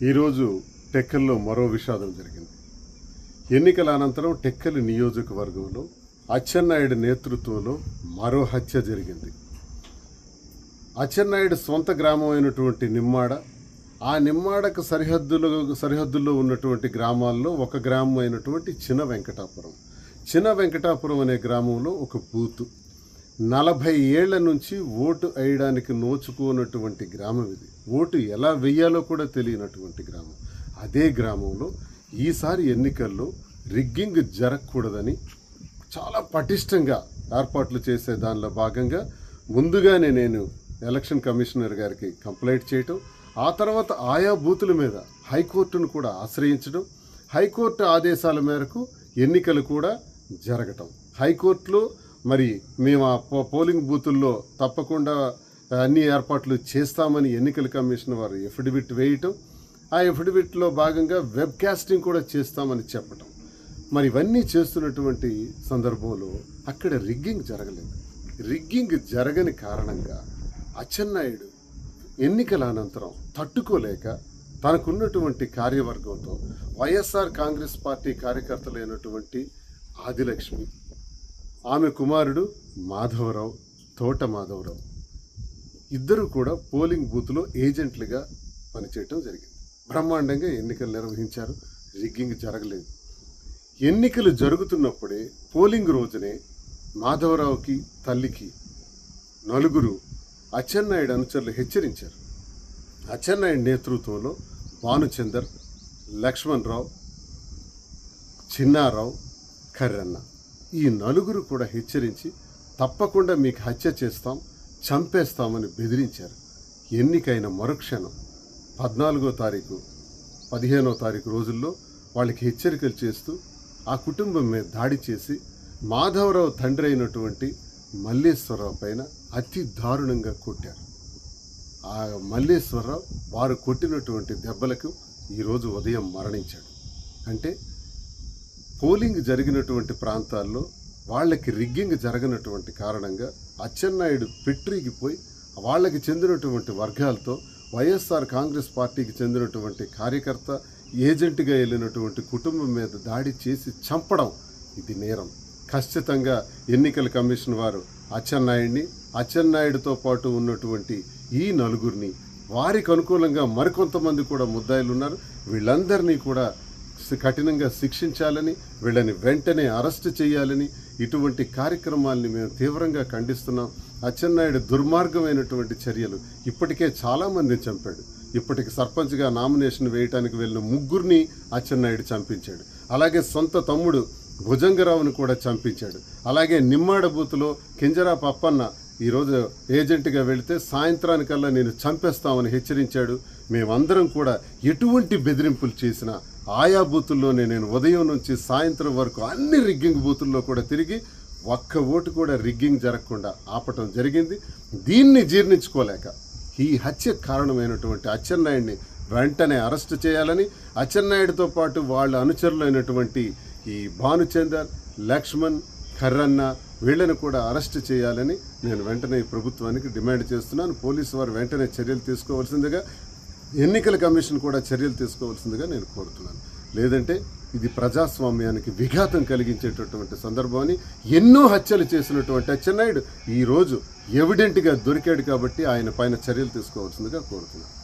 ఈరోజు టెక్కల్లో మరో విషాదం జరిగింది ఎన్నికల అనంతరం టెక్కలి నియోజకవర్గంలో అచ్చెన్నాయుడు నేతృత్వంలో మరో హత్య జరిగింది అచ్చెన్నాయుడు సొంత గ్రామం అయినటువంటి నిమ్మాడ ఆ నిమ్మాడకు సరిహద్దులో సరిహద్దుల్లో ఉన్నటువంటి గ్రామాల్లో ఒక గ్రామం అయినటువంటి చిన్న వెంకటాపురం చిన్న వెంకటాపురం అనే గ్రామంలో ఒక బూతు నలభై ఏళ్ల నుంచి ఓటు వేయడానికి నోచుకోనటువంటి గ్రామం ఇది ఓటు ఎలా వెయ్యాలో కూడా తెలియనటువంటి గ్రామం అదే గ్రామంలో ఈసారి ఎన్నికల్లో రిగ్గింగ్ జరగకూడదని చాలా పటిష్టంగా ఏర్పాట్లు చేసే దానిలో భాగంగా ముందుగానే నేను ఎలక్షన్ కమిషనర్ గారికి కంప్లైంట్ చేయటం ఆ తర్వాత ఆయా బూతుల మీద హైకోర్టును కూడా ఆశ్రయించడం హైకోర్టు ఆదేశాల మేరకు ఎన్నికలు కూడా జరగటం హైకోర్టులో మరి మేము ఆ పో- పోలింగ్ బూతుల్లో తప్పకుండా అన్ని ఏర్పాట్లు చేస్తామని ఎన్నికల కమిషన్ వారు ఎఫిడవిట్ వేయటం ఆ ఎఫిడవిట్లో భాగంగా వెబ్ కాస్టింగ్ కూడా చేస్తామని చెప్పటం మరి ఇవన్నీ చేస్తున్నటువంటి సందర్భంలో అక్కడ రిగ్గింగ్ జరగలేదు రిగ్గింగ్ జరగని కారణంగా అచ్చెన్నాయుడు ఎన్నికల అనంతరం తట్టుకోలేక తనకున్నటువంటి కార్యవర్గంతో వైఎస్ఆర్ కాంగ్రెస్ పార్టీ కార్యకర్తలైనటువంటి ఆదిలక్ష్మి ఆమె కుమారుడు మాధవరావు తోట మాధవరావు ఇద్దరు కూడా పోలింగ్ బూత్లో ఏజెంట్లుగా పనిచేయటం జరిగింది బ్రహ్మాండంగా ఎన్నికలు నిర్వహించారు రిగ్గింగ్ జరగలేదు ఎన్నికలు జరుగుతున్నప్పుడే పోలింగ్ రోజునే మాధవరావుకి తల్లికి నలుగురు అచ్చెన్నాయుడు అనుచరులు హెచ్చరించారు అచ్చెన్నాయుడు నేతృత్వంలో భానుచందర్ లక్ష్మణ్ రావు చిన్నారావు కర్రన్న ఈ నలుగురు కూడా హెచ్చరించి తప్పకుండా మీకు హత్య చేస్తాం చంపేస్తామని బెదిరించారు ఎన్నికైన మరుక్షణం పద్నాలుగో తారీఖు పదిహేనో తారీఖు రోజుల్లో వాళ్ళకి హెచ్చరికలు చేస్తూ ఆ కుటుంబం మీద దాడి చేసి మాధవరావు తండ్రి అయినటువంటి మల్లేశ్వరరావు పైన అతి దారుణంగా కొట్టారు ఆ మల్లేశ్వరరావు వారు కొట్టినటువంటి దెబ్బలకు ఈరోజు ఉదయం మరణించాడు అంటే పోలింగ్ జరిగినటువంటి ప్రాంతాల్లో వాళ్ళకి రిగ్గింగ్ జరగనటువంటి కారణంగా అచ్చెన్నాయుడు పెట్రిగిపోయి వాళ్ళకి చెందినటువంటి వర్గాలతో వైఎస్ఆర్ కాంగ్రెస్ పార్టీకి చెందినటువంటి కార్యకర్త ఏజెంట్గా వెళ్ళినటువంటి కుటుంబం మీద దాడి చేసి చంపడం ఇది నేరం ఖచ్చితంగా ఎన్నికల కమిషన్ వారు అచ్చెన్నాయుడిని అచ్చెన్నాయుడితో పాటు ఉన్నటువంటి ఈ నలుగురిని వారికి అనుకూలంగా మరికొంతమంది కూడా ముద్దాయిలు ఉన్నారు వీళ్ళందరినీ కూడా శి- కఠినంగా శిక్షించాలని వీళ్ళని వెంటనే అరెస్ట్ చేయాలని ఇటువంటి కార్యక్రమాల్ని మేము తీవ్రంగా ఖండిస్తున్నాం అచ్చెన్నాయుడు దుర్మార్గమైనటువంటి చర్యలు ఇప్పటికే చాలామందిని చంపాడు ఇప్పటికి సర్పంచ్గా నామినేషన్ వేయటానికి వెళ్ళిన ముగ్గురిని అచ్చెన్నాయుడు చంపించాడు అలాగే సొంత తమ్ముడు భుజంగరావును కూడా చంపించాడు అలాగే నిమ్మాడ బూత్లో కింజరా పప్పన్న ఈరోజు ఏజెంట్గా వెళితే సాయంత్రానికల్లా నేను చంపేస్తామని హెచ్చరించాడు మేమందరం కూడా ఎటువంటి బెదిరింపులు చేసినా ఆయా బూతుల్లోనే నేను ఉదయం నుంచి సాయంత్రం వరకు అన్ని రిగ్గింగ్ బూతుల్లో కూడా తిరిగి ఒక్క ఓటు కూడా రిగ్గింగ్ జరగకుండా ఆపటం జరిగింది దీన్ని జీర్ణించుకోలేక ఈ హత్య కారణమైనటువంటి అచ్చెన్నాయుడిని వెంటనే అరెస్ట్ చేయాలని అచ్చెన్నాయుడితో పాటు వాళ్ళ అనుచరులైనటువంటి ఈ భానుచందర్ లక్ష్మణ్ కర్రన్న వీళ్ళని కూడా అరెస్ట్ చేయాలని నేను వెంటనే ఈ ప్రభుత్వానికి డిమాండ్ చేస్తున్నాను పోలీసు వారు వెంటనే చర్యలు తీసుకోవాల్సిందిగా ఎన్నికల కమిషన్ కూడా చర్యలు తీసుకోవాల్సిందిగా నేను కోరుతున్నాను లేదంటే ఇది ప్రజాస్వామ్యానికి విఘాతం కలిగించేటటువంటి సందర్భాన్ని ఎన్నో హత్యలు చేసినటువంటి అచ్చెన్నాయుడు ఈరోజు ఎవిడెంట్గా దొరికాడు కాబట్టి ఆయన పైన చర్యలు తీసుకోవాల్సిందిగా కోరుతున్నాను